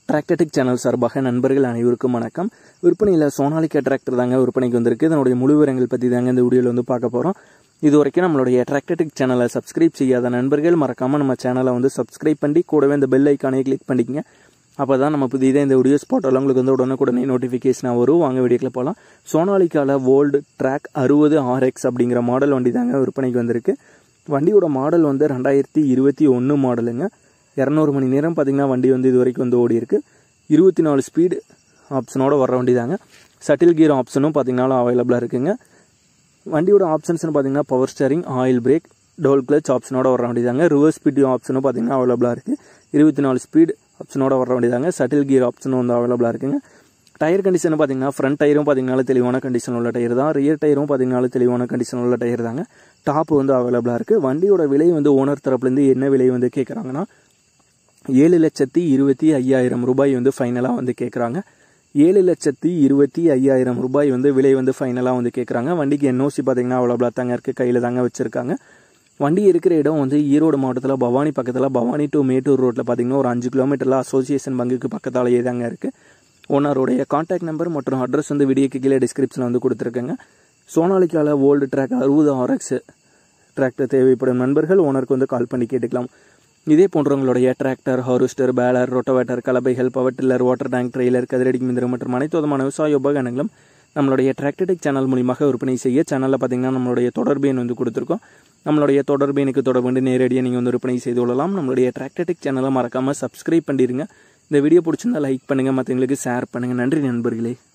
டிராக்டர்டிக் channel சார்பாக நண்பர்கள் அனைவருக்கும் வணக்கம் விற்பனையில் சோனாலிக்கா டிராக்டர் தாங்க விற்பனைக்கு வந்திருக்கு இதனுடைய முழு விவரங்கள் பற்றி தாங்க இந்த வீடியோவில் வந்து பார்க்க போகிறோம் இது வரைக்கும் நம்மளுடைய டிராக்டர்டிக் சேனலை சப்ஸ்கிரைப் செய்யாத நண்பர்கள் மறக்காமல் நம்ம சேனலை வந்து சப்ஸ்கிரைப் பண்ணி கூடவே இந்த பெல் ஐக்கானே கிளிக் பண்ணிக்கங்க அப்போ தான் நம்ம புதிதாக இந்த வீடியோஸ் போட்டாலும் உங்களுக்கு வந்து உடனுக்குடனே நோட்டிஃபிகேஷனாக வரும் வாங்க வீடியோக்கில் போகலாம் சோனாலிக்காவில் வேர்ல்டு ட்ராக் அறுபது ஆர்எக்ஸ் அப்படிங்கிற மாடல் வண்டி தாங்க விற்பனைக்கு வந்திருக்கு வண்டியோட மாடல் வந்து ரெண்டாயிரத்தி இருபத்தி ஒன்று மாடலுங்க இரநூறு மணி நேரம் பார்த்தீங்கன்னா வண்டி வந்து இது வரைக்கும் வந்து ஓடி இருக்கு இருபத்தி நாலு ஸ்பீடு ஆப்ஷனோட வர வண்டி தாங்க சட்டில் கீர் ஆப்ஷனும் பார்த்தீங்கன்னா அவைலபிளாக இருக்குங்க வண்டியோட ஆப்ஷன்ஸ்னு பார்த்தீங்கன்னா power steering oil brake dual clutch ஆப்ஷனோட வர வண்டி தாங்க ரிவர்ஸ் ஸ்பீட் ஆப்ஷனும் பார்த்தீங்கன்னா அவைலபிளாக இருக்குது இருபத்தி நாலு ஸ்பீட் ஆப்ஷனோட வர வண்டி தாங்க சட்டில் கீர் ஆப்ஷனும் வந்து அவைலபிளாக இருக்குங்க டயர் கண்டிஷன் பார்த்தீங்கன்னா ஃப்ரண்ட் டயரும் பார்த்தீங்கன்னா தெளிவான கண்டிஷன் உள்ள டயர் தான் ரியர் டயரும் பார்த்தீங்கன்னா தெளிவான கண்டிஷன் உள்ள டயர் தாங்க டாப் வந்து அவைலபிளாக இருக்குது வண்டியோட விலை வந்து ஓனர் தரப்புலேருந்து என்ன விலை வந்து கேட்குறாங்கன்னா ஏழு லட்சத்தி இருபத்தி ஐயாயிரம் ரூபாய் வந்து ஃபைனலாக வந்து கேட்குறாங்க ஏழு லட்சத்தி இருபத்தி ஐயாயிரம் ரூபாய் வந்து விலை வந்து ஃபைனலாக வந்து கேட்குறாங்க வண்டிக்கு என்ஓசி பார்த்தீங்கன்னா அவ்வளோபிளாக தாங்க இருக்குது கையில் தாங்க வச்சுருக்காங்க வண்டி இருக்கிற இடம் வந்து ஈரோடு மாவட்டத்தில் பவானி பக்கத்தில் பவானி டு மேட்டூர் ரோட்டில் பார்த்தீங்கன்னா ஒரு அஞ்சு கிலோமீட்டரில் அசோசியேஷன் பங்குக்கு பக்கத்தாலேயே தாங்க இருக்குது ஓனருடைய கான்டாக்ட் நம்பர் மற்றும் அட்ரஸ் வந்து வீடியோக்கு கீழே டிஸ்கிரிப்ஷனில் வந்து கொடுத்துருக்கேங்க சோனாலிக்காவில் ஓல்டு ட்ராக் அறுபது ஆர்எக்ஸ் டிராக்டர் தேவைப்படும் நண்பர்கள் ஓனருக்கு வந்து கால் பண்ணி கேட்டுக்கலாம் இதே போன்றவங்களுடைய டிராக்டர் ஹார்வெஸ்டர் பேலர் ரொட்டவேட்டர் கலப்பைகள் power tiller water tank trailer கதிரடி மிந்திரம் மற்றும் அனைத்து விதமான விவசாய உபகரணங்களும் நம்மளுடைய டிராக்டடிக் சேனல் மூலியமாக விற்பனை செய்ய சேனலில் பார்த்தீங்கன்னா நம்மளுடைய தொடர்பு எண் வந்து கொடுத்துருக்கோம் நம்மளுடைய தொடர்பு எனக்கு தொடர்பு வந்து நேரடியாக நீங்கள் வந்து விற்பனை செய்து கொள்ளலாம் நம்மளுடைய டிராக்டடிக் சேனலை மறக்காமல் சப்ஸ்கிரைப் பண்ணிடுங்க இந்த வீடியோ பிடிச்சிருந்தா லைக் பண்ணுங்கள் மற்றவங்களுக்கு ஷேர் பண்ணுங்கள் நன்றி நண்பர்களே